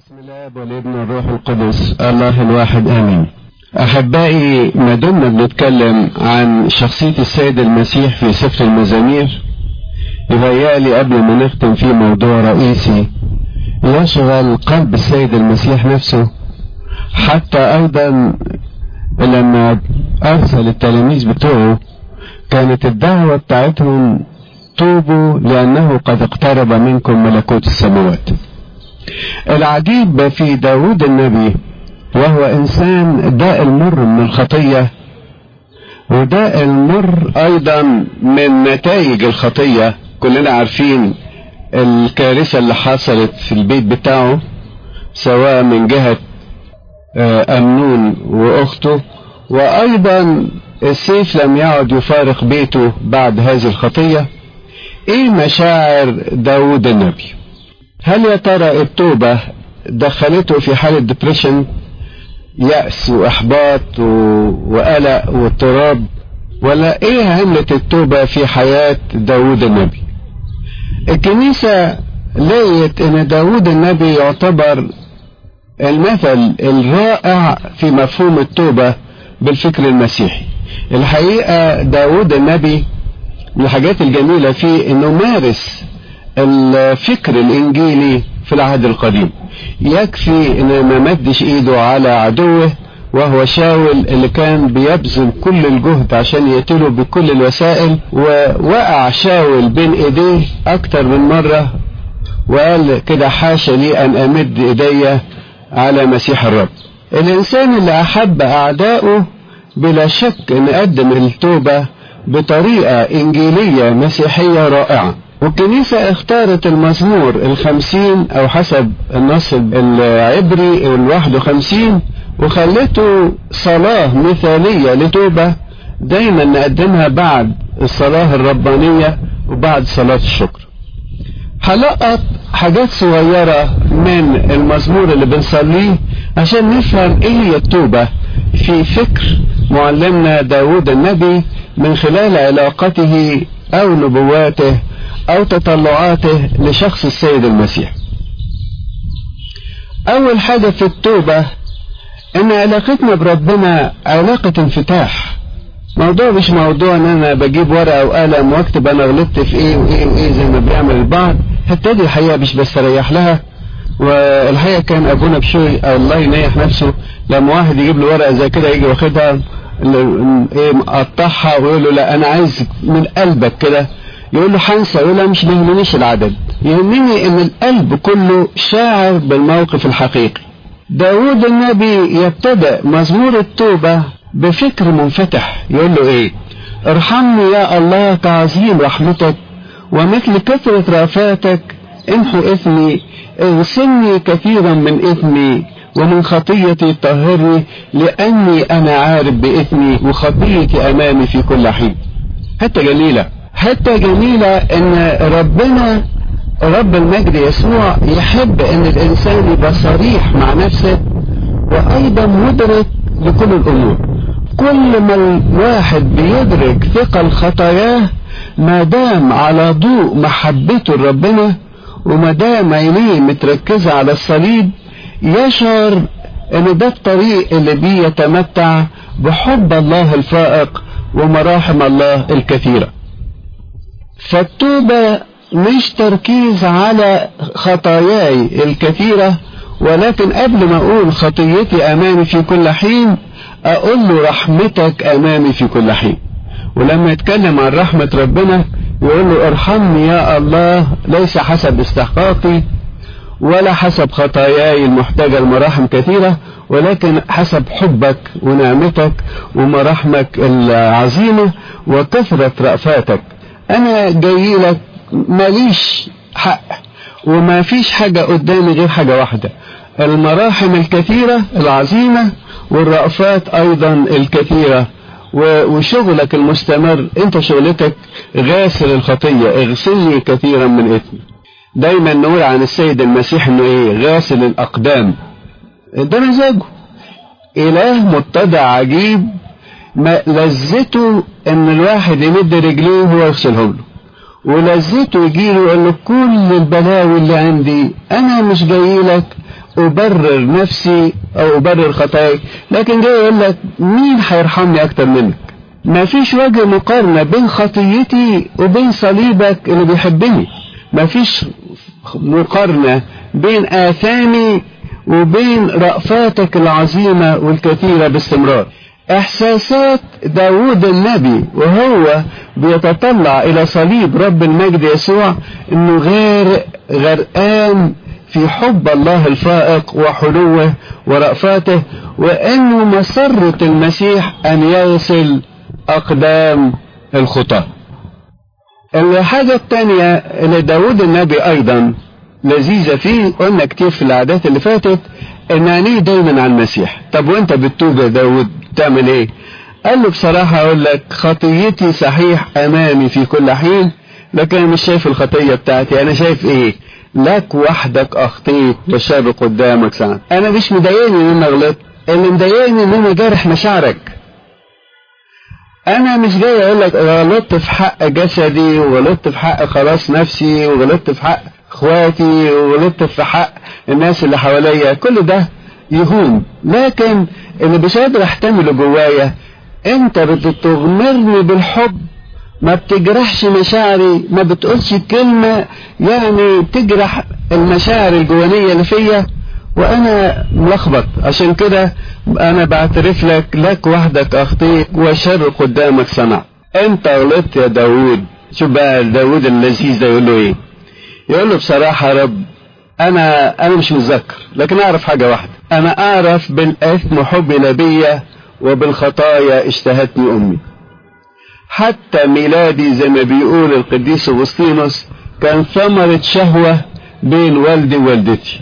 بسم الله والابن والروح القدس الله الواحد امين احبائي ما دمنا بنتكلم عن شخصية السيد المسيح في سفر المزامير يهيألي قبل ما نختم في موضوع رئيسي يشغل قلب السيد المسيح نفسه حتى ايضا لما ارسل التلاميذ بتوعه كانت الدعوة بتاعتهم توبوا لانه قد اقترب منكم ملكوت السماوات العجيب في داود النبي وهو انسان داء المر من الخطية وداء المر ايضا من نتائج الخطية كلنا عارفين الكارثة اللي حصلت في البيت بتاعه سواء من جهة امنون واخته وايضا السيف لم يعد يفارق بيته بعد هذه الخطية ايه مشاعر داود النبي هل يا ترى التوبة دخلته في حالة ديبريشن يأس وإحباط وقلق واضطراب ولا إيه عملت التوبة في حياة داود النبي الكنيسة لقيت إن داود النبي يعتبر المثل الرائع في مفهوم التوبة بالفكر المسيحي الحقيقة داود النبي من الحاجات الجميلة فيه إنه مارس الفكر الانجيلي في العهد القديم يكفي ان ما مدش ايده على عدوه وهو شاول اللي كان بيبذل كل الجهد عشان يقتله بكل الوسائل ووقع شاول بين ايديه اكتر من مرة وقال كده حاشا لي ان امد ايدي على مسيح الرب الانسان اللي احب اعدائه بلا شك ان قدم التوبة بطريقة انجيلية مسيحية رائعة والكنيسة اختارت المزمور الخمسين او حسب النص العبري الواحد وخمسين وخلته صلاة مثالية لتوبة دايما نقدمها بعد الصلاة الربانية وبعد صلاة الشكر هلقط حاجات صغيرة من المزمور اللي بنصليه عشان نفهم ايه هي التوبة في فكر معلمنا داود النبي من خلال علاقته او نبواته او تطلعاته لشخص السيد المسيح اول حاجة في التوبة ان علاقتنا بربنا علاقة انفتاح موضوع مش موضوع ان انا بجيب ورقة وقلم واكتب انا غلطت في ايه وايه وايه زي ما بيعمل البعض الحته دي الحقيقة مش بستريح لها والحقيقة كان ابونا بشوي الله ينيح نفسه لما واحد يجيب له ورقة زي كده يجي واخدها ايه مقطعها ويقول له لا انا عايز من قلبك كده يقول له حنسى يقول له مش مهمنيش العدد يهمني ان القلب كله شاعر بالموقف الحقيقي داود النبي يبتدأ مزمور التوبة بفكر منفتح يقول له ايه ارحمني يا الله كعظيم رحمتك ومثل كثرة رافاتك امحو اثمي اغسلني كثيرا من اثمي ومن خطيتي طهرني لاني انا عارف باثمي وخطيتي امامي في كل حين حتى جميله حتة جميلة ان ربنا رب المجد يسوع يحب ان الانسان يبقى صريح مع نفسه وايضا مدرك لكل الامور كل ما الواحد بيدرك ثقل خطاياه ما دام على ضوء محبته لربنا وما دام عينيه متركزة على الصليب يشعر ان ده الطريق اللي بيه يتمتع بحب الله الفائق ومراحم الله الكثيره فالتوبة مش تركيز على خطاياي الكثيرة ولكن قبل ما اقول خطيتي امامي في كل حين اقول له رحمتك امامي في كل حين ولما يتكلم عن رحمة ربنا يقول له ارحمني يا الله ليس حسب استحقاقي ولا حسب خطاياي المحتاجة لمراحم كثيرة ولكن حسب حبك ونعمتك ومراحمك العظيمة وكثرة رأفاتك انا جاي لك ماليش حق وما فيش حاجة قدامي غير حاجة واحدة المراحم الكثيرة العظيمة والرأفات ايضا الكثيرة وشغلك المستمر انت شغلتك غاسل الخطية اغسلني كثيرا من اثمي دايما نقول عن السيد المسيح انه ايه غاسل الاقدام ده مزاجه اله متضع عجيب ما لذته ان الواحد يمد رجليه وهو يغسلهم له ولذته يجيله يقول له كل البلاوي اللي عندي انا مش جاي لك أبرر نفسي أو أبرر خطاياي لكن جاي يقول لك مين هيرحمني أكتر منك ما فيش وجه مقارنة بين خطيتي وبين صليبك اللي بيحبني ما فيش مقارنة بين آثامي وبين رأفاتك العظيمة والكثيرة باستمرار احساسات داود النبي وهو بيتطلع الى صليب رب المجد يسوع انه غير غرقان في حب الله الفائق وحلوه ورأفاته وانه مسرة المسيح ان يغسل اقدام الخطاة الحاجة الثانية اللي داود النبي ايضا لذيذة فيه قلنا كتير في العادات اللي فاتت ان عينيه دايما على المسيح طب وانت بتتوب يا داود تعمل ايه قال له بصراحة اقول لك خطيتي صحيح امامي في كل حين لكن انا مش شايف الخطية بتاعتي انا شايف ايه لك وحدك اخطيت والشر قدامك ساعة انا مش مضايقني ان انا غلطت اللي مضايقني ان انا جارح مشاعرك انا مش جاي اقول لك غلطت في حق جسدي وغلطت في حق خلاص نفسي وغلطت في حق اخواتي وغلطت في حق الناس اللي حواليا كل ده يهون لكن اللي مش قادر احتمله جوايا انت بتغمرني بالحب ما بتجرحش مشاعري ما بتقولش كلمة يعني تجرح المشاعر الجوانية اللي فيا وانا ملخبط عشان كده انا بعترف لك لك وحدك اخطيك وشر قدامك صنع انت غلطت يا داود شوف بقى داود اللذيذ ده يقول له ايه يقول له بصراحة يا رب انا انا مش متذكر لكن اعرف حاجة واحدة انا اعرف بالاثم حبل بيا وبالخطايا اشتهتني امي حتى ميلادي زي ما بيقول القديس اغسطينوس كان ثمرة شهوة بين والدي ووالدتي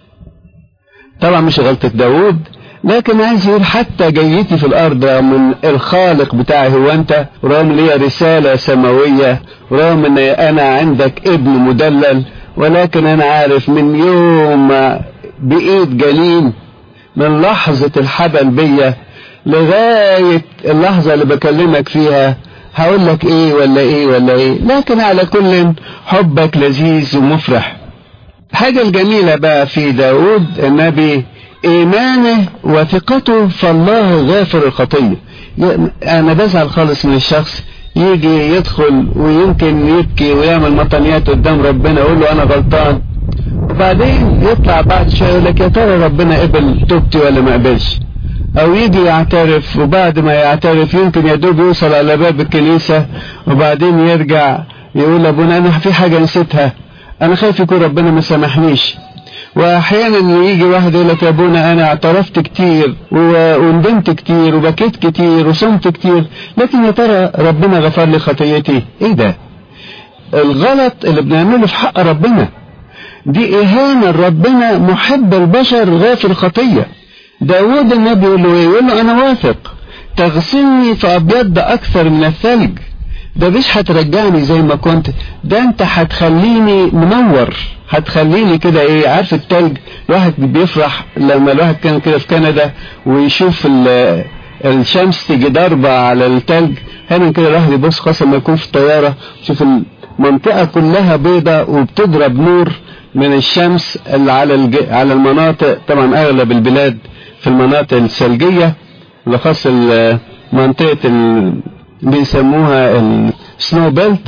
طبعا مش غلطة داود لكن عايز يقول حتى جيتي في الارض من الخالق بتاعي هو انت رغم لي رسالة سماوية رغم ان انا عندك ابن مدلل ولكن انا عارف من يوم بايد جنين من لحظة الحبل بيا لغاية اللحظة اللي بكلمك فيها هقول لك ايه ولا ايه ولا ايه لكن على كل حبك لذيذ ومفرح الحاجة الجميلة بقى في داود النبي ايمانه وثقته فالله غافر الخطية انا بزعل خالص من الشخص يجي يدخل ويمكن يبكي ويعمل مطنيات قدام ربنا يقول له انا غلطان وبعدين يطلع بعد شويه يقول لك يا ترى ربنا قبل توبتي ولا ما قبلش او يجي يعترف وبعد ما يعترف يمكن يا دوب يوصل على باب الكنيسة وبعدين يرجع يقول ابونا انا في حاجة نسيتها انا خايف يكون ربنا ما سامحنيش واحيانا يجي واحد يقول لك يا ابونا انا اعترفت كتير وندمت كتير وبكيت كتير وصمت كتير لكن يا ترى ربنا غفر لي خطيتي ايه ده الغلط اللي بنعمله في حق ربنا دي اهانة ربنا محب البشر غافر خطيه داود النبي يقول له ايه يقول له انا واثق تغسلني فابيض اكثر من الثلج ده مش هترجعني زي ما كنت ده انت هتخليني منور هتخليني كده ايه عارف التلج الواحد بيفرح لما الواحد كان كده في كندا ويشوف الشمس تيجي ضاربة على التلج هنا كده الواحد يبص خاصة لما يكون في الطيارة شوف المنطقة كلها بيضة وبتضرب نور من الشمس اللي على الج... على المناطق طبعا اغلب البلاد في المناطق الثلجية لخاص منطقة ال... بيسموها السنو بيلت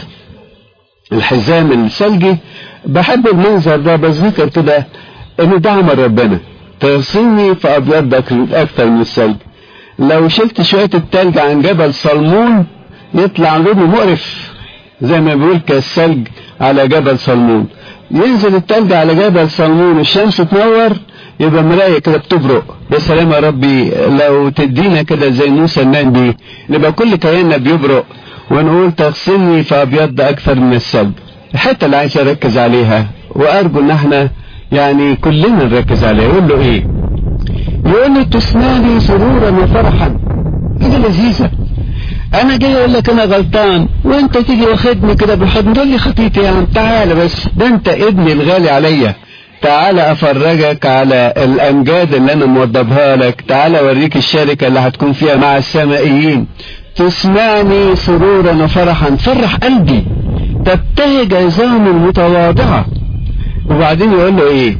الحزام الثلجي بحب المنظر ده بذكر كده ان ده عمل ربنا تغسلني فابيض اكتر من الثلج لو شلت شوية التلج عن جبل صلمون يطلع لونه مقرف زي ما بيقول كالثلج على جبل صلمون ينزل التلج على جبل صلمون والشمس تنور يبقى مراية كده بتبرق يا سلام يا ربي لو تدينا كده زي موسى النبي نبقى كل كياننا بيبرق ونقول تغسلني فابيض اكثر من الثلج الحته اللي عايز اركز عليها وارجو ان احنا يعني كلنا نركز عليها يقول له ايه يقول له تسمعني سرورا وفرحا كده لذيذه انا جاي اقول لك انا غلطان وانت تيجي واخدني كده بالحضن تقول لي خطيتي يا عم تعالى بس ده انت ابني الغالي عليا تعالى افرجك على الامجاد اللي انا موضبها لك تعالى اوريك الشركة اللي هتكون فيها مع السمائيين تسمعني سرورا وفرحا فرح قلبي تبتهج عظام المتواضعة وبعدين يقول له ايه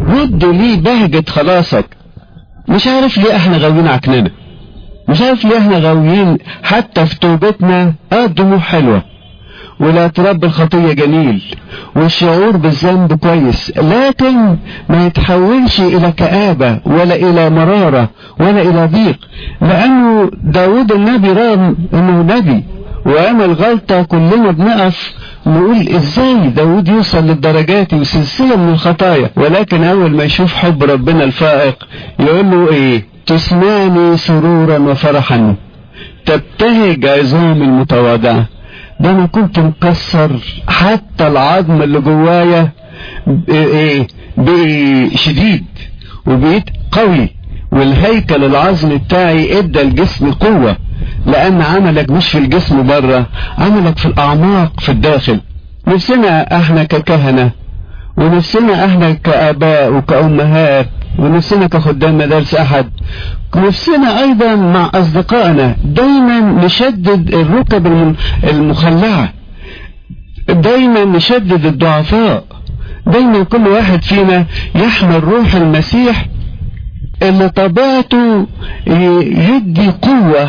رد لي بهجة خلاصك مش عارف ليه احنا غاويين عكننا مش عارف ليه احنا غاويين حتى في توبتنا اه الدموع حلوة والاعتراف بالخطية جميل والشعور بالذنب كويس لكن ما يتحولش الى كآبة ولا الى مرارة ولا الى ضيق لانه داود النبي رغم انه نبي وعمل غلطة كلنا بنقف نقول ازاي داود يوصل للدرجات وسلسلة من الخطايا ولكن اول ما يشوف حب ربنا الفائق يقول له ايه تسمعني سرورا وفرحا تبتهج عظام المتواضعة ده انا كنت مكسر حتى العظم اللي جوايا ايه بقي شديد وبقيت قوي والهيكل العظمي بتاعي ادى الجسم قوة لان عملك مش في الجسم بره عملك في الاعماق في الداخل نفسنا احنا ككهنة ونفسنا احنا كاباء وكامهات ونفسنا كخدام مدارس احد نفسنا ايضا مع اصدقائنا دايما نشدد الركب المخلعة دايما نشدد الضعفاء دايما كل واحد فينا يحمل روح المسيح اللي طبيعته يدي قوة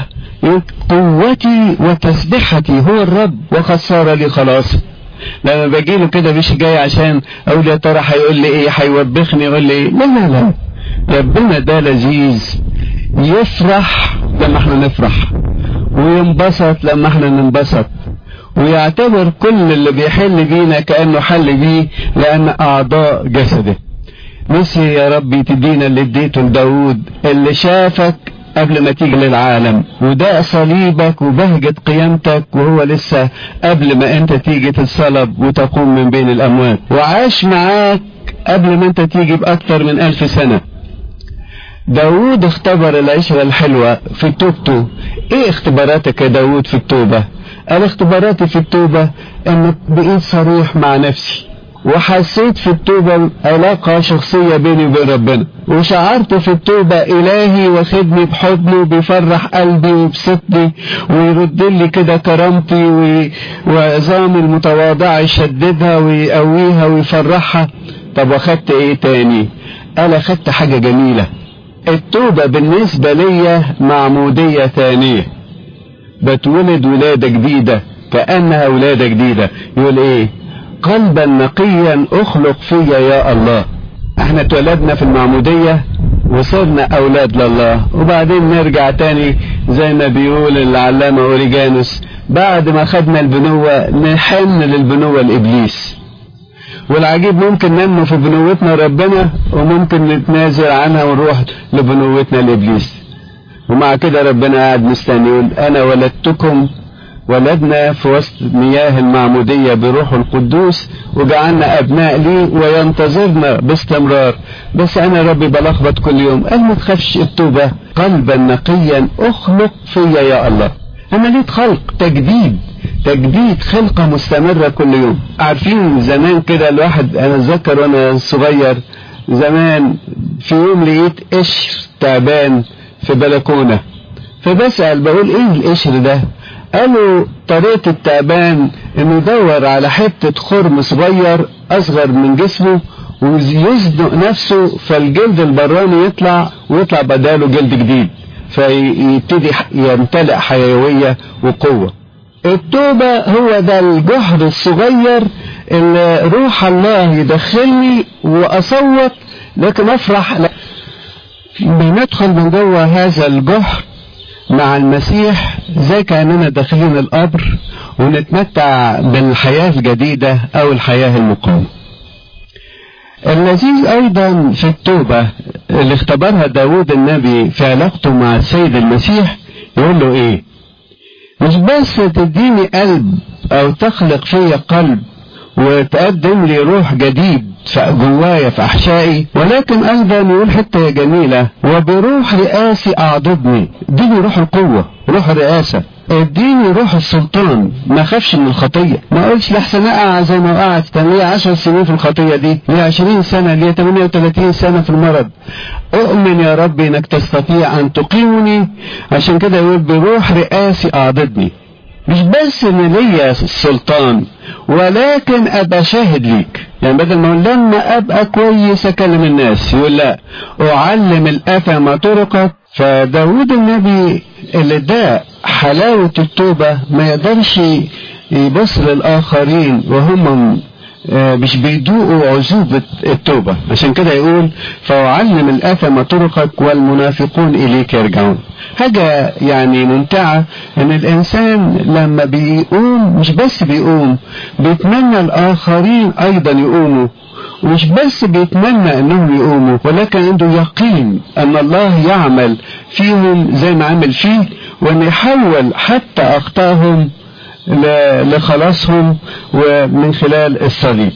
قوتي وتسبحتي هو الرب وقد صار لي خلاص لما باجي له كده مش جاي عشان اقول يا ترى هيقول لي ايه هيوبخني يقول لي ايه لا لا لا ربنا ده لذيذ يفرح لما احنا نفرح وينبسط لما احنا ننبسط ويعتبر كل اللي بيحل بينا كأنه حل بيه لأن أعضاء جسده نسي يا ربي تدينا اللي اديته لداود اللي شافك قبل ما تيجي للعالم وده صليبك وبهجة قيامتك وهو لسه قبل ما انت تيجي تتصلب وتقوم من بين الأموات وعاش معاك قبل ما انت تيجي بأكتر من ألف سنة داود اختبر العشرة الحلوة في توبته ايه اختباراتك يا داود في التوبة قال اختباراتي في التوبة انك بقيت صريح مع نفسي وحسيت في التوبة علاقة شخصية بيني وبين ربنا وشعرت في التوبة إلهي واخدني بحضنه بيفرح قلبي ويبسطني ويرد لي كده كرامتي وعظامي المتواضعة يشددها ويقويها ويفرحها طب واخدت ايه تاني قال اخدت حاجة جميلة التوبة بالنسبة ليا معمودية ثانية بتولد ولادة جديدة كأنها ولادة جديدة يقول ايه قلبا نقيا اخلق فيا يا الله احنا اتولدنا في المعمودية وصرنا اولاد لله وبعدين نرجع تاني زي ما بيقول العلامة اوريجانوس بعد ما خدنا البنوة نحن للبنوة لابليس والعجيب ممكن ننمو في بنوتنا ربنا وممكن نتنازل عنها ونروح لبنوتنا لابليس ومع كده ربنا قاعد مستني يقول انا ولدتكم ولدنا في وسط مياه المعمودية بروح القدوس وجعلنا أبناء لي وينتظرنا باستمرار بس أنا ربي بلخبط كل يوم قال ما تخافش التوبة قلبا نقيا أخلق فيا يا الله عملية خلق تجديد تجديد خلقة مستمرة كل يوم عارفين زمان كده الواحد أنا أتذكر وأنا صغير زمان في يوم لقيت قشر تعبان في بلكونة فبسأل بقول إيه القشر ده قالوا طريقة التعبان انه يدور على حتة خرم صغير اصغر من جسمه ويزنق نفسه فالجلد البراني يطلع ويطلع بداله جلد جديد فيبتدي يمتلئ حيوية وقوة التوبة هو ده الجهر الصغير اللي روح الله يدخلني واصوت لكن افرح بندخل من جوه هذا الجهر مع المسيح زي كأننا داخلين القبر ونتمتع بالحياة الجديدة أو الحياة المقامة اللذيذ أيضا في التوبة اللي اختبرها داود النبي في علاقته مع السيد المسيح يقول له إيه مش بس تديني قلب أو تخلق فيا قلب وتقدم لي روح جديد جوايا في احشائي ولكن ايضا يقول حته جميله وبروح رئاسي اعضدني اديني روح القوه روح الرئاسه اديني روح السلطان ما اخافش من الخطيه ما اقولش لحسن اقع زي ما وقعت كان ليا 10 سنين في الخطيه دي ليا 20 سنه ليا 38 سنه في المرض اؤمن يا رب انك تستطيع ان تقيمني عشان كده يقول بروح رئاسي اعضدني مش بس ان ليا السلطان ولكن ابقى شاهد ليك يعني بدل ما اقول لما ابقى كويس اكلم الناس يقول لا اعلم الافم طرقك فداود النبي اللي ده حلاوة التوبة ما يقدرش يبص للآخرين وهم مش بيدوقوا عزوبة التوبة عشان كده يقول فأعلم الأثم طرقك والمنافقون إليك يرجعون حاجة يعني ممتعة ان الانسان لما بيقوم مش بس بيقوم بيتمنى الاخرين ايضا يقوموا ومش بس بيتمنى انهم يقوموا ولكن عنده يقين ان الله يعمل فيهم زي ما عمل فيه وان يحول حتى اخطائهم لخلاصهم ومن خلال الصليب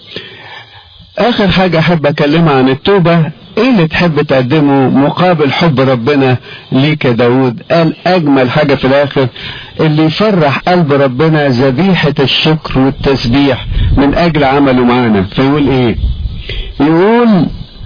اخر حاجة احب اكلمها عن التوبة ايه اللي تحب تقدمه مقابل حب ربنا ليك يا داود قال اجمل حاجة في الاخر اللي يفرح قلب ربنا ذبيحة الشكر والتسبيح من اجل عمله معانا فيقول ايه يقول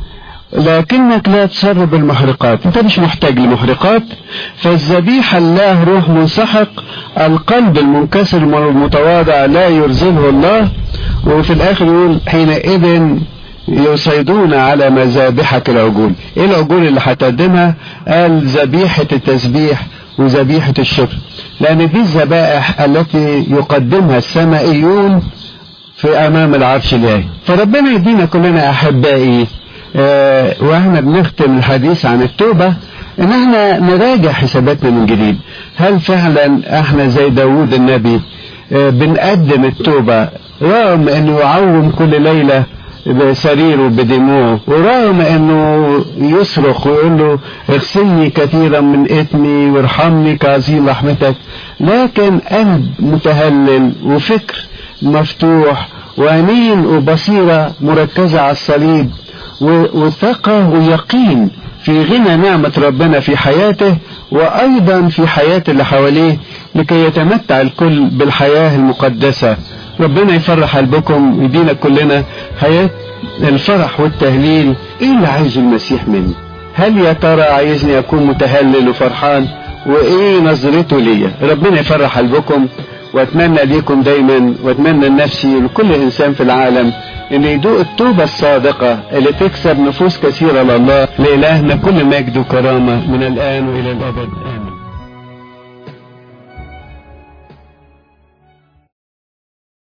لكنك لا تصر بالمحرقات انت مش محتاج لمحرقات فالذبيحة الله روح منسحق القلب المنكسر المتواضع لا يرزله الله وفي الاخر يقول حينئذ يصيدون على مذابحك العجول ايه العجول اللي هتقدمها قال ذبيحة التسبيح وذبيحة الشكر لان دي الذبائح التي يقدمها السمائيون في امام العرش الالهي فربنا يدينا كلنا احبائي اه واحنا بنختم الحديث عن التوبة ان احنا نراجع حساباتنا من جديد هل فعلا احنا زي داود النبي اه بنقدم التوبة رغم انه يعوم كل ليلة بسريره بدموعه ورغم انه يصرخ ويقول له اغسلني كثيرا من اثمي وارحمني كعظيم رحمتك لكن قلب متهلل وفكر مفتوح وعينين وبصيرة مركزة على الصليب وثقة ويقين في غنى نعمة ربنا في حياته وأيضا في حياة اللي حواليه لكي يتمتع الكل بالحياة المقدسة ربنا يفرح قلبكم ويدينا كلنا حياة الفرح والتهليل ايه اللي عايزه المسيح مني هل يا ترى عايزني اكون متهلل وفرحان وايه نظرته ليا ربنا يفرح قلبكم واتمنى ليكم دايما واتمنى لنفسي ولكل انسان في العالم ان يدوق التوبة الصادقة اللي تكسب نفوس كثيرة لله لإلهنا كل مجد وكرامة من الآن وإلى الأبد